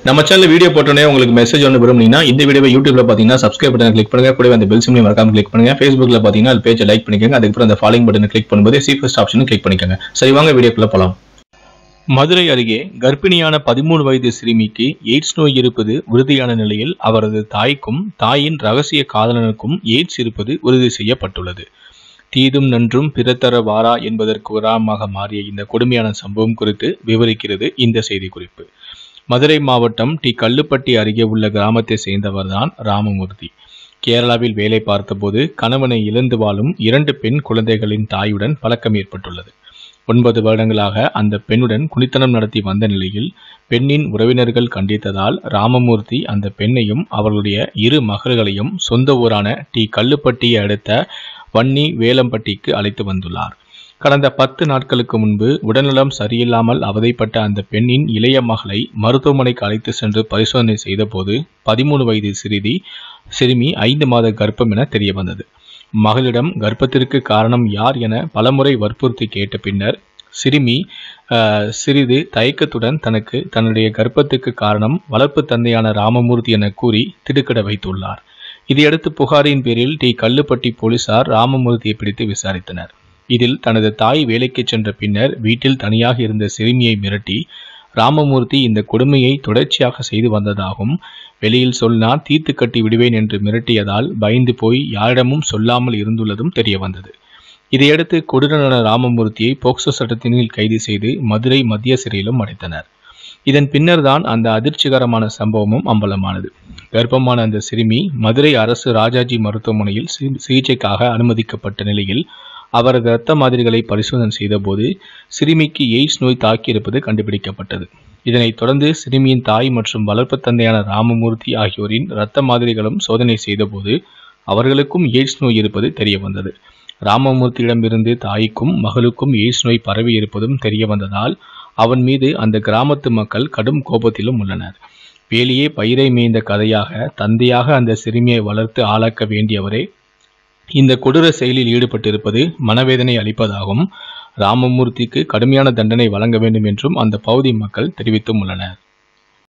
நம்ம channel video போட்டோன்னே உங்களுக்கு மெசேஜ் ஒன்று விரும்புனீங்கன்னா இந்த வீடியோவை யூடியூப்ல பார்த்தீங்கன்னா சப்ஸ்கிரைப் பட்டன் கிளிக் பண்ணுங்க கூடவே அந்த பெல் சிம்லையும் மறக்காம கிளிக் பண்ணுங்க ஃபேஸ்புக்ல பார்த்தீங்கன்னா அது பேஜை லைக் பண்ணிக்கோங்க அதுக்கப்புறம் அந்த ஃபாலோயிங் பட்டனை கிளிக் பண்ணும்போது சீஃபஸ்ட் ஆப்ஷனும் கிளிக் பண்ணிக்கோங்க சரி வாங்க வீடியோக்குள்ள போலாம் மதுரை அருகே கர்ப்பிணியான பதிமூணு வயது சிறுமிக்கு எய்ட்ஸ் நோய் இருப்பது உறுதியான நிலையில் அவரது தாய்க்கும் தாயின் ரகசிய காதலனுக்கும் எய்ட்ஸ் இருப்பது உறுதி செய்யப்பட்டுள்ளது தீதும் நன்றும் பிறத்தர வாரா என்பதற்கு உதாரணமாக மாறிய இந்த கொடுமையான சம்பவம் குறித்து விவரிக்கிறது இந்த செய்திக்குறிப்பு மதுரை மாவட்டம் டி கல்லுப்பட்டி அருகே உள்ள கிராமத்தை சேர்ந்தவர்தான் ராமமூர்த்தி கேரளாவில் வேலை பார்த்தபோது கணவனை இழந்து வாழும் இரண்டு பெண் குழந்தைகளின் தாயுடன் பழக்கம் ஏற்பட்டுள்ளது ஒன்பது வருடங்களாக அந்த பெண்ணுடன் குடித்தனம் நடத்தி வந்த நிலையில் பெண்ணின் உறவினர்கள் கண்டித்ததால் ராமமூர்த்தி அந்த பெண்ணையும் அவர்களுடைய இரு மகள்களையும் சொந்த ஊரான டி கல்லுப்பட்டியை அடுத்த வன்னி வேலம்பட்டிக்கு அழைத்து வந்துள்ளார் கடந்த பத்து நாட்களுக்கு முன்பு உடல்நலம் சரியில்லாமல் அவதைப்பட்ட அந்த பெண்ணின் இளைய மகளை மருத்துவமனைக்கு அழைத்து சென்று பரிசோதனை செய்தபோது பதிமூணு வயது சிறிதி சிறுமி ஐந்து மாத கர்ப்பம் என தெரிய வந்தது மகளிடம் கர்ப்பத்திற்கு காரணம் யார் என பலமுறை வற்புறுத்தி கேட்ட பின்னர் சிறுமி ஆஹ், சிறிது தயக்கத்துடன் தனக்கு தன்னுடைய கர்ப்பத்துக்கு காரணம் வளர்ப்பு தந்தையான ராமமூர்த்தி என கூறி திடுக்கிட வைத்துள்ளார் இதையடுத்து புகாரின் பேரில் டி கல்லுப்பட்டி போலீசார் ராமமூர்த்தியை பிடித்து விசாரித்தனர் இதில் தனது தாய் வேலைக்கு சென்ற பின்னர் வீட்டில் தனியாக இருந்த சிறுமியை மிரட்டி ராமமூர்த்தி இந்த கொடுமையை தொடர்ச்சியாக செய்து வந்ததாகவும் வெளியில் சொன்னால் தீர்த்து கட்டி விடுவேன் என்று மிரட்டியதால் பயந்து போய் யாரிடமும் சொல்லாமல் இருந்துள்ளதும் தெரிய வந்தது இதையடுத்து கொடூரனான ராமமூர்த்தியை போக்சோ சட்டத்தின் கீழ் கைது செய்து மதுரை மத்திய சிறையிலும் அடைத்தனர் இதன் பின்னர் தான் அந்த அதிர்ச்சிகரமான சம்பவமும் அம்பலமானது கர்ப்பமான அந்த சிறுமி மதுரை அரசு ராஜாஜி மருத்துவமனையில் சி- சிகிச்சைக்காக அனுமதிக்கப்பட்ட நிலையில் அவரது இரத்த மாதிரிகளை பரிசோதனை செய்தபோது சிறுமிக்கு எய்ட்ஸ் நோய் தாக்கியிருப்பது கண்டுபிடிக்கப்பட்டது இதனைத் தொடர்ந்து சிறுமியின் தாய் மற்றும் வளர்ப்பு தந்தையான ராமமூர்த்தி ஆகியோரின் இரத்த மாதிரிகளும் சோதனை செய்தபோது அவர்களுக்கும் எய்ட்ஸ் நோய் இருப்பது தெரிய வந்தது ராமமூர்த்தியிடமிருந்து தாய்க்கும் மகளுக்கும் எய்ட்ஸ் நோய் பரவி இருப்பதும் தெரிய வந்ததால் அவன் மீது அந்த கிராமத்து மக்கள் கடும் கோபத்திலும் உள்ளனர் வேலியே பயிரை மேய்ந்த கதையாக தந்தையாக அந்த சிறுமியை வளர்த்து ஆளாக்க வேண்டியவரே இந்த கொடூர செயலில் ஈடுபட்டிருப்பது மனவேதனை அளிப்பதாகவும் ராமமூர்த்திக்கு கடுமையான தண்டனை வழங்க வேண்டும் என்றும் அந்த பகுதி மக்கள் தெரிவித்தும் உள்ளனர்